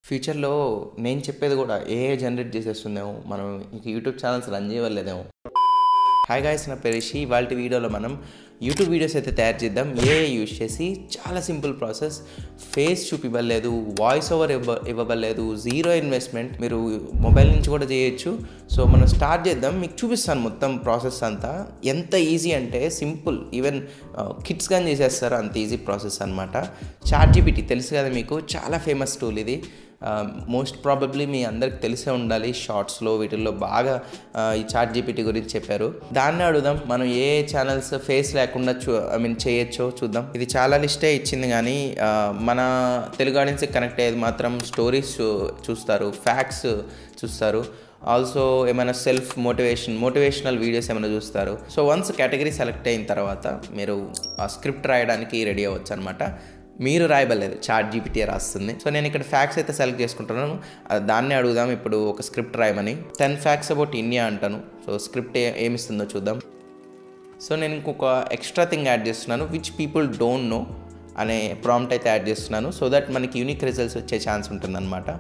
ఫ్యూచర్లో నేను చెప్పేది కూడా ఏ జనరేట్ చేసేస్తుందేమో మనం ఇంక యూట్యూబ్ ఛానల్స్ రన్ చేయవలేదేమో హాయ్ గాయస్ నా పెరిషి ఇవాళ వీడియోలో మనం యూట్యూబ్ వీడియోస్ అయితే తయారు చేద్దాం ఏ యూజ్ చేసి చాలా సింపుల్ ప్రాసెస్ ఫేస్ చూపివ్వలేదు వాయిస్ ఓవర్ ఇవ్వ ఇవ్వలేదు జీరో ఇన్వెస్ట్మెంట్ మీరు మొబైల్ నుంచి కూడా చేయొచ్చు సో మనం స్టార్ట్ చేద్దాం మీకు చూపిస్తాను మొత్తం ప్రాసెస్ అంతా ఎంత ఈజీ అంటే సింపుల్ ఈవెన్ కిడ్స్ కానీ చేసేస్తారు అంత ఈజీ ప్రాసెస్ అనమాట చాట్ జీపీటీ తెలుసు కదా మీకు చాలా ఫేమస్ టూల్ ఇది మోస్ట్ ప్రాబబ్లీ మీ అందరికి తెలిసే ఉండాలి షార్ట్స్లో వీటిల్లో బాగా ఆ, ఈ చాట్ జీపీటీ గురించి చెప్పారు దాన్ని అడుగుదాం మనం ఏ ఛానల్స్ ఫేస్ లేకుండా చూ ఐ మీన్ చేయొచ్చో చూద్దాం ఇది చాలా లిస్టే ఇచ్చింది కానీ ఆ, మన తెలుగు ఆడియన్స్కి కనెక్ట్ అయ్యేది మాత్రం స్టోరీస్ చూస్తారు ఫ్యాక్ట్స్ చూస్తారు ఆల్సో ఏమైనా సెల్ఫ్ మోటివేషన్ మోటివేషనల్ వీడియోస్ ఏమైనా చూస్తారు సో వన్స్ కేటగిరీ సెలెక్ట్ అయిన తర్వాత మీరు ఆ స్క్రిప్ట్ రాయడానికి రెడీ అవ్వచ్చు అనమాట మీరు రాయబలేదు చాట్ జీపీటీ రాస్తుంది సో నేను ఇక్కడ ఫ్యాక్ట్స్ అయితే సెలెక్ట్ చేసుకుంటున్నాను అది దాన్నే అడుగుదాం ఇప్పుడు ఒక స్క్రిప్ట్ రాయమని టెన్ ఫ్యాక్ట్స్ అబౌట్ ఇండియా అంటాను సో స్క్రిప్ట్ ఏ ఏమిస్తుందో చూద్దాం సో నేను ఇంకొక ఎక్స్ట్రా థింగ్ యాడ్ చేస్తున్నాను విచ్ పీపుల్ డోంట్ నో అనే ప్రాంప్ట్ అయితే యాడ్ చేస్తున్నాను సో దట్ మనకి యూనిక్ రిజల్ట్స్ వచ్చే ఛాన్స్ ఉంటుందన్నమాట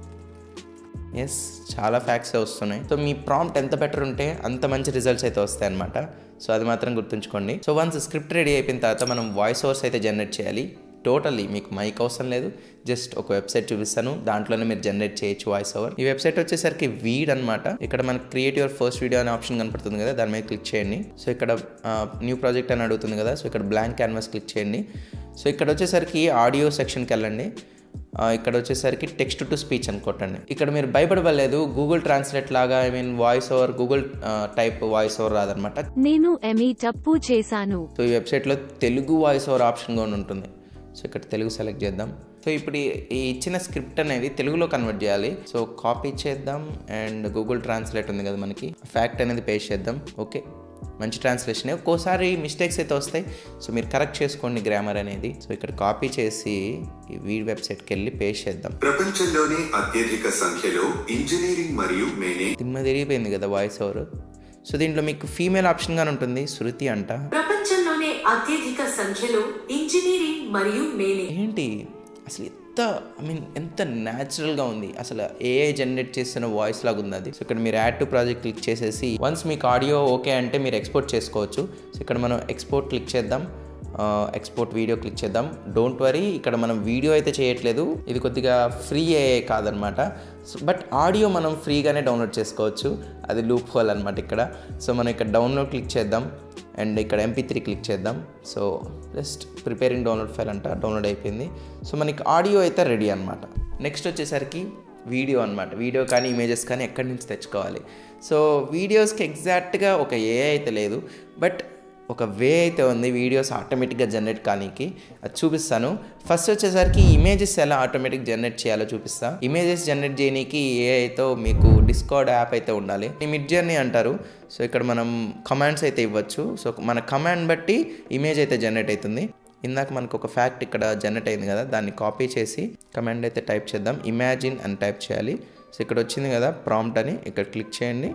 ఎస్ చాలా ఫ్యాక్ట్సే వస్తున్నాయి సో మీ ప్రాంప్ట్ ఎంత బెటర్ ఉంటే అంత మంచి రిజల్ట్స్ అయితే వస్తాయి అనమాట సో అది మాత్రం గుర్తుంచుకోండి సో వన్స్ స్క్రిప్ట్ రెడీ అయిపోయిన తర్వాత మనం వాయిస్ ఓవర్స్ అయితే జనరేట్ చేయాలి టోటల్లీ మీకు మైక్ అవసరం లేదు జస్ట్ ఒక వెబ్సైట్ చూపిస్తాను దాంట్లోనే మీరు జనరేట్ చేయొచ్చు వాయిస్ ఓవర్ ఈ వెబ్సైట్ వచ్చేసరికి వీడ్ అనమాట ఇక్కడ మనకి క్రియేట్ యువర్ ఫస్ట్ వీడియో అనే ఆప్షన్ కనపడుతుంది కదా దాని మీద క్లిక్ చేయండి సో ఇక్కడ న్యూ ప్రాజెక్ట్ అని అడుగుతుంది కదా సో ఇక్కడ బ్లాంక్ క్యాన్వాస్ క్లిక్ చేయండి సో ఇక్కడ వచ్చేసరికి ఆడియో సెక్షన్కి వెళ్ళండి ఆ, ఇక్కడ వచ్చేసరికి టెక్స్ట్ టు స్పీచ్ అని కొట్టండి ఇక్కడ మీరు భయపడవలేదు గూగుల్ ట్రాన్స్లేట్ లాగా I mean voice over Google type voice over రాదనమాట నేను ఎమి తప్పు చేశాను సో ఈ వెబ్సైట్లో తెలుగు వాయిస్ ఓవర్ ఆప్షన్ కూడా ఉంటుంది సో ఇక్కడ తెలుగు సెలెక్ట్ చేద్దాం సో ఇప్పుడు ఈ- ఈ ఇచ్చిన స్క్రిప్ట్ అనేది తెలుగులో కన్వర్ట్ చేయాలి సో కాపీ చేద్దాం అండ్ గూగుల్ ట్రాన్స్లేట్ ఉంది కదా మనకి ఫ్యాక్ట్ అనేది పేస్ట్ చేద్దాం ఓకే మంచి ట్రాన్స్లేషన్ ఒక్కోసారి మిస్టేక్స్ అయితే వస్తాయి సో మీరు కరెక్ట్ చేసుకోండి గ్రామర్ అనేది సో ఇక్కడ కాపీ చేసి ఈ వీడ్ వెబ్సైట్కి వెళ్ళి పేస్ట్ చేద్దాం ప్రపంచంలోనే అత్యధిక సంఖ్యలో ఇంజనీరింగ్ మరియు మేనే దిమ్మ తిరిగిపోయింది కదా వాయిస్ ఓవర్ సో దీంట్లో మీకు ఫీమేల్ ఆప్షన్ గానే ఉంటుంది శృతి అంట ప్రపంచంలోనే అత్యధిక సంఖ్యలో ఇంజనీరింగ్ మరియు మేనే ఏంటి అసలు ఎంత ఐ మీన్ ఎంత న్యాచురల్గా ఉంది అసలు ఏఐ జనరేట్ చేసిన వాయిస్ లాగా ఉంది అది సో ఇక్కడ మీరు యాడ్ టు ప్రాజెక్ట్ క్లిక్ చేసేసి వన్స్ మీకు ఆడియో ఓకే అంటే మీరు ఎక్స్పోర్ట్ చేసుకోవచ్చు సో ఇక్కడ మనం ఎక్స్పోర్ట్ క్లిక్ చేద్దాం ఎక్స్పోర్ట్ వీడియో క్లిక్ చేద్దాం డోంట్ వరీ ఇక్కడ మనం వీడియో అయితే చేయట్లేదు ఇది కొద్దిగా ఫ్రీ ఏఐ కాదనమాట బట్ ఆడియో మనం ఫ్రీగానే డౌన్లోడ్ చేసుకోవచ్చు అది లూప్ హోల్ అనమాట ఇక్కడ సో మనం ఇక్కడ డౌన్లోడ్ క్లిక్ చేద్దాం అండ్ ఇక్కడ ఎంపీ త్రీ క్లిక్ చేద్దాం so just preparing download file అంట డౌన్లోడ్ అయిపోయింది సో మనకి ఆడియో అయితే రెడీ అనమాట నెక్స్ట్ వచ్చేసరికి వీడియో అనమాట వీడియో కానీ ఇమేజెస్ కానీ ఎక్కడి నుంచి తెచ్చుకోవాలి సో వీడియోస్కి ఎగ్జాక్ట్గా ఒక ఏ అయితే లేదు బట్ ఒక వే అయితే ఉంది వీడియోస్ ఆటోమేటిక్గా జనరేట్ కానీకి అది చూపిస్తాను ఫస్ట్ వచ్చేసరికి ఇమేజెస్ ఎలా ఆటోమేటిక్ జనరేట్ చేయాలో చూపిస్తా ఇమేజెస్ జనరేట్ చేయనీకి ఏ అయితే మీకు డిస్కౌడ్ యాప్ అయితే ఉండాలి ఈ మిడ్ జర్నీ అంటారు సో ఇక్కడ మనం కమాండ్స్ అయితే ఇవ్వచ్చు సో మన కమాండ్ బట్టి ఇమేజ్ అయితే జనరేట్ అవుతుంది ఇందాక మనకు ఒక ఫ్యాక్ట్ ఇక్కడ జనరేట్ అయింది కదా దాన్ని కాపీ చేసి కమాండ్ అయితే టైప్ చేద్దాం ఇమాజిన్ అని టైప్ చేయాలి సో ఇక్కడ వచ్చింది కదా ప్రాంప్ట్ అని ఇక్కడ క్లిక్ చేయండి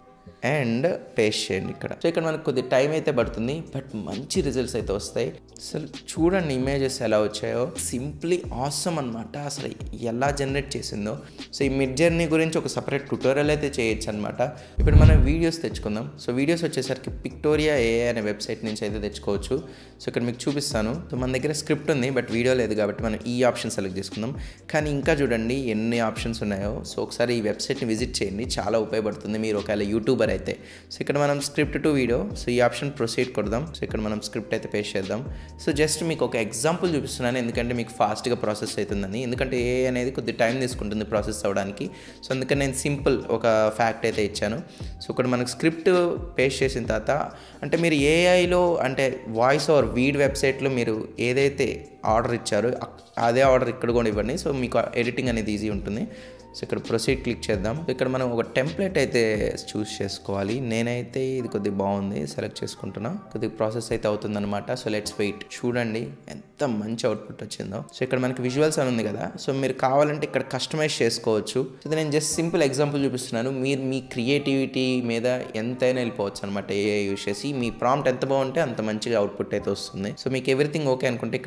అండ్ పేస్ట్ చేయండి ఇక్కడ సో ఇక్కడ మనకు కొద్ది టైం అయితే పడుతుంది బట్ మంచి రిజల్ట్స్ అయితే వస్తాయి అసలు చూడండి ఇమేజెస్ ఎలా వచ్చాయో సింప్లీ ఆసమ్ అనమాట అసలు ఎలా జనరేట్ చేసిందో సో ఈ మిడ్ జర్నీ గురించి ఒక సపరేట్ ట్యూటోరియల్ అయితే చేయొచ్చు అనమాట ఇప్పుడు మనం వీడియోస్ తెచ్చుకుందాం సో వీడియోస్ వచ్చేసరికి పిక్టోరియా ఏ అనే వెబ్సైట్ నుంచి అయితే తెచ్చుకోవచ్చు సో ఇక్కడ మీకు చూపిస్తాను సో మన దగ్గర స్క్రిప్ట్ ఉంది బట్ వీడియో లేదు కాబట్టి మనం ఈ ఆప్షన్ సెలెక్ట్ చేసుకుందాం కానీ ఇంకా చూడండి ఎన్ని ఆప్షన్స్ ఉన్నాయో సో ఒకసారి ఈ వెబ్సైట్ని విజిట్ చేయండి చాలా ఉపయోగపడుతుంది మీరు ఒకవేళ యూట్యూబర్ అయితే సో ఇక్కడ మనం స్క్రిప్ట్ టు వీడియో సో ఈ ఆప్షన్ ప్రొసీడ్ కొడదాం సో ఇక్కడ మనం స్క్రిప్ట్ అయితే పేస్ట్ చేద్దాం సో జస్ట్ మీకు ఒక ఎగ్జాంపుల్ చూపిస్తున్నాను ఎందుకంటే మీకు ఫాస్ట్గా ప్రాసెస్ అవుతుందని ఎందుకంటే ఏ అనేది కొద్ది టైం తీసుకుంటుంది ప్రాసెస్ అవ్వడానికి సో అందుకని నేను సింపుల్ ఒక ఫ్యాక్ట్ అయితే ఇచ్చాను సో ఇక్కడ మనకు స్క్రిప్ట్ పేస్ట్ చేసిన తర్వాత అంటే మీరు ఏఐలో అంటే వాయిస్ ఓవర్ వీడ్ వెబ్సైట్లో మీరు ఏదైతే ఆర్డర్ ఇచ్చారో అక్- అదే ఆర్డర్ ఇక్కడ కూడా ఇవ్వండి సో మీకు ఎడిటింగ్ అనేది ఈజీ ఉంటుంది సో ఇక్కడ ప్రొసీడ్ క్లిక్ చేద్దాం ఇక్కడ మనం ఒక టెంప్లెట్ అయితే చూస్ చేసుకోవాలి నేనైతే ఇది కొద్దిగా బాగుంది సెలెక్ట్ చేసుకుంటున్నా కొద్దిగా ప్రాసెస్ అయితే అవుతుందన్నమాట సో లెట్స్ వెయిట్ చూడండి ఎంత మంచి అవుట్పుట్ వచ్చిందో సో ఇక్కడ మనకి విజువల్స్ అని ఉంది కదా సో మీరు కావాలంటే ఇక్కడ కస్టమైజ్ చేసుకోవచ్చు సో ఇది నేను జస్ట్ సింపుల్ ఎగ్జాంపుల్ చూపిస్తున్నాను మీరు మీ క్రియేటివిటీ మీద ఎంతైనా వెళ్ళిపోవచ్చు అనమాట ఏ యూస్ చేసి మీ ప్రాంప్ట్ ఎంత బాగుంటే అంత మంచిగా అవుట్పుట్ అయితే వస్తుంది సో మీకు ఎవ్రీథింగ్ ఓకే అనుకుంటే ఇక్కడ జనరేట్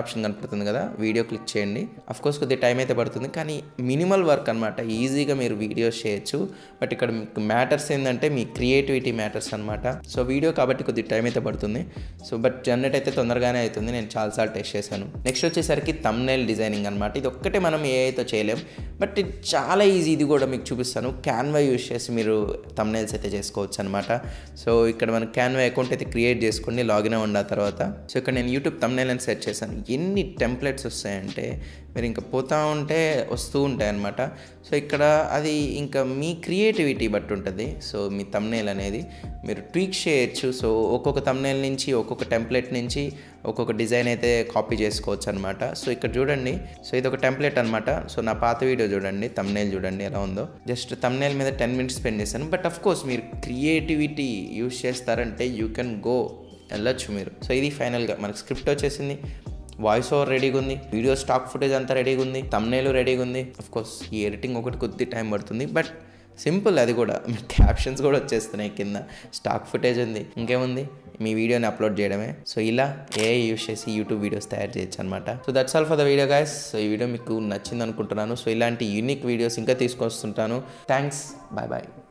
ఆప్షన్ కనపడుతుంది కదా వీడియో క్లిక్ చేయండి కోర్స్ కొద్దిగా టైం అయితే పడుతుంది కానీ మినిమల్ వర్క్ అనమాట ఈజీగా మీరు వీడియోస్ చేయొచ్చు బట్ ఇక్కడ మీకు మ్యాటర్స్ ఏంటంటే మీ క్రియేటివిటీ మ్యాటర్స్ అనమాట సో వీడియో కాబట్టి కొద్దిగా టైం అయితే పడుతుంది సో బట్ జనరేట్ అయితే తొందరగానే అవుతుంది నేను చాలాసార్లు టెస్ట్ చేశాను నెక్స్ట్ వచ్చేసరికి తమ్నైల్ డిజైనింగ్ అనమాట ఇది ఒక్కటే మనం ఏఐతో చేయలేం బట్ ఇది చాలా ఈజీ ఇది కూడా మీకు చూపిస్తాను క్యాన్వా యూస్ చేసి మీరు తమ్నైల్స్ అయితే చేసుకోవచ్చు అనమాట సో ఇక్కడ మనం క్యాన్వా అకౌంట్ అయితే క్రియేట్ చేసుకోండి లాగిన్ అవ్వండి ఆ తర్వాత సో ఇక్కడ నేను యూట్యూబ్ తమ్నైల్ అని సెట్ చేశాను ఎన్ని టెంప్లెట్స్ వస్తాయంటే మీరు ఇంకా పోతూ ఉంటే వస్తూ ఉంటాయి అనమాట సో ఇక్కడ అది ఇంకా మీ క్రియేటివిటీ బట్టి ఉంటుంది సో మీ తమ్నేల్ అనేది మీరు ట్వీక్ చేయొచ్చు సో ఒక్కొక్క తమ్నేల్ నుంచి ఒక్కొక్క టెంప్లెట్ నుంచి ఒక్కొక్క డిజైన్ అయితే కాపీ చేసుకోవచ్చు అనమాట సో ఇక్కడ చూడండి సో ఇది ఒక టెంప్లెట్ అనమాట సో నా పాత వీడియో చూడండి తమ్నేల్ చూడండి ఎలా ఉందో జస్ట్ తమ్నేల్ మీద టెన్ మినిట్స్ స్పెండ్ చేశాను బట్ అఫ్ కోర్స్ మీరు క్రియేటివిటీ యూస్ చేస్తారంటే యూ కెన్ గో వెళ్ళొచ్చు మీరు సో ఇది ఫైనల్గా మనకు స్క్రిప్ట్ వచ్చేసింది వాయిస్ ఓవర్ రెడీగా ఉంది వీడియో స్టాక్ ఫుటేజ్ అంతా రెడీగా ఉంది తమ్నేలు రెడీగా ఉంది అఫ్ కోర్స్ ఈ ఎడిటింగ్ ఒకటి కొద్ది టైం పడుతుంది బట్ సింపుల్ అది కూడా క్యాప్షన్స్ కూడా వచ్చేస్తున్నాయి కింద స్టాక్ ఫుటేజ్ ఉంది ఇంకేముంది మీ వీడియోని అప్లోడ్ చేయడమే సో ఇలా ఏ యూస్ చేసి యూట్యూబ్ వీడియోస్ తయారు చేయొచ్చు అనమాట so that's all for the video guys so ఈ వీడియో మీకు నచ్చింది అనుకుంటున్నాను సో ఇలాంటి యూనిక్ వీడియోస్ ఇంకా తీసుకొస్తుంటాను థ్యాంక్స్ బాయ్ బాయ్